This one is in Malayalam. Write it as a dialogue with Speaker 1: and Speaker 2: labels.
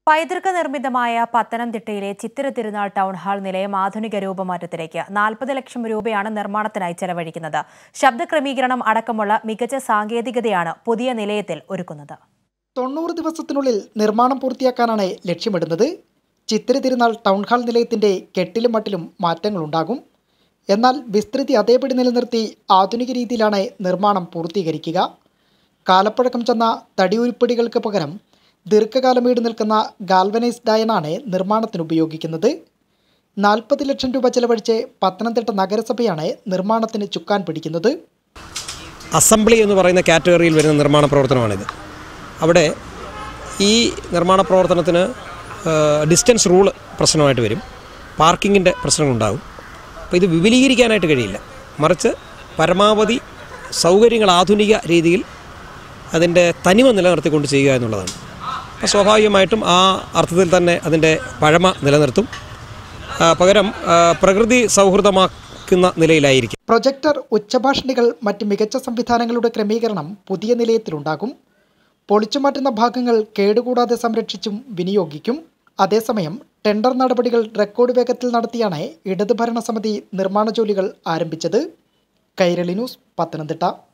Speaker 1: പൈതൃക നിർമ്മിതമായ പത്തനംതിട്ടയിലെ ചിത്തിര തിരുനാൾ ടൗൺ ഹാൾ നിലയം ആധുനിക രൂപമാറ്റത്തിലേക്ക് നാൽപ്പത് ലക്ഷം രൂപയാണ് നിർമ്മാണത്തിനായി ചെലവഴിക്കുന്നത് ശബ്ദ ക്രമീകരണം അടക്കമുള്ള മികച്ച സാങ്കേതികതയാണ് പുതിയ നിലയത്തിൽ ഒരുക്കുന്നത്
Speaker 2: തൊണ്ണൂറ് ദിവസത്തിനുള്ളിൽ നിർമ്മാണം പൂർത്തിയാക്കാനാണ് ലക്ഷ്യമിടുന്നത് ചിത്തിര തിരുനാൾ ടൗൺ ഹാൾ നിലയത്തിൻ്റെ കെട്ടിലും മട്ടിലും മാറ്റങ്ങളുണ്ടാകും എന്നാൽ വിസ്തൃതി അതേപടി നിലനിർത്തി ആധുനിക രീതിയിലാണ് നിർമ്മാണം പൂർത്തീകരിക്കുക കാലപ്പഴക്കം ചെന്ന തടിയുരുപ്പടികൾക്ക് പകരം ദീർഘകാലം ഈട് നിൽക്കുന്ന ഗാൽവനൈസ്ഡ് അയണാണ് നിർമ്മാണത്തിന് ഉപയോഗിക്കുന്നത് നാൽപ്പത് ലക്ഷം രൂപ ചെലവഴിച്ച് പത്തനംതിട്ട നഗരസഭയാണ് നിർമ്മാണത്തിന് ചുക്കാൻ പിടിക്കുന്നത്
Speaker 3: അസംബ്ലി എന്ന് പറയുന്ന കാറ്റഗറിയിൽ വരുന്ന നിർമ്മാണ പ്രവർത്തനമാണിത് അവിടെ ഈ നിർമ്മാണ പ്രവർത്തനത്തിന് ഡിസ്റ്റൻസ് റൂൾ പ്രശ്നമായിട്ട് വരും പാർക്കിങ്ങിൻ്റെ പ്രശ്നങ്ങളുണ്ടാകും അപ്പോൾ ഇത് വിപുലീകരിക്കാനായിട്ട് കഴിയില്ല മറിച്ച് പരമാവധി സൗകര്യങ്ങൾ ആധുനിക രീതിയിൽ അതിൻ്റെ തനിമ നിലനിർത്തിക്കൊണ്ട് ചെയ്യുക എന്നുള്ളതാണ് അപ്പോൾ സ്വാഭാവികമായിട്ടും ആ അർത്ഥത്തിൽ തന്നെ അതിൻ്റെ പഴമ നിലനിർത്തും ആ, പകരം ആ, പ്രകൃതി സൗഹൃദമാക്കുന്ന നിലയിലായിരിക്കും
Speaker 2: പ്രൊജക്ടർ ഉച്ചഭാഷിണികൾ മറ്റ് മികച്ച സംവിധാനങ്ങളുടെ ക്രമീകരണം പുതിയ നിലയത്തിലുണ്ടാകും പൊളിച്ചുമാറ്റുന്ന ഭാഗങ്ങൾ കേടുകൂടാതെ സംരക്ഷിച്ചും വിനിയോഗിക്കും അതേസമയം ടെൻഡർ നടപടികൾ റെക്കോർഡ് വേഗത്തിൽ നടത്തിയാണ് ഇടത് ഭരണസമിതി നിർമ്മാണ ജോലികൾ ആരംഭിച്ചത് കൈരളി ന്യൂസ് പത്തനംതിട്ട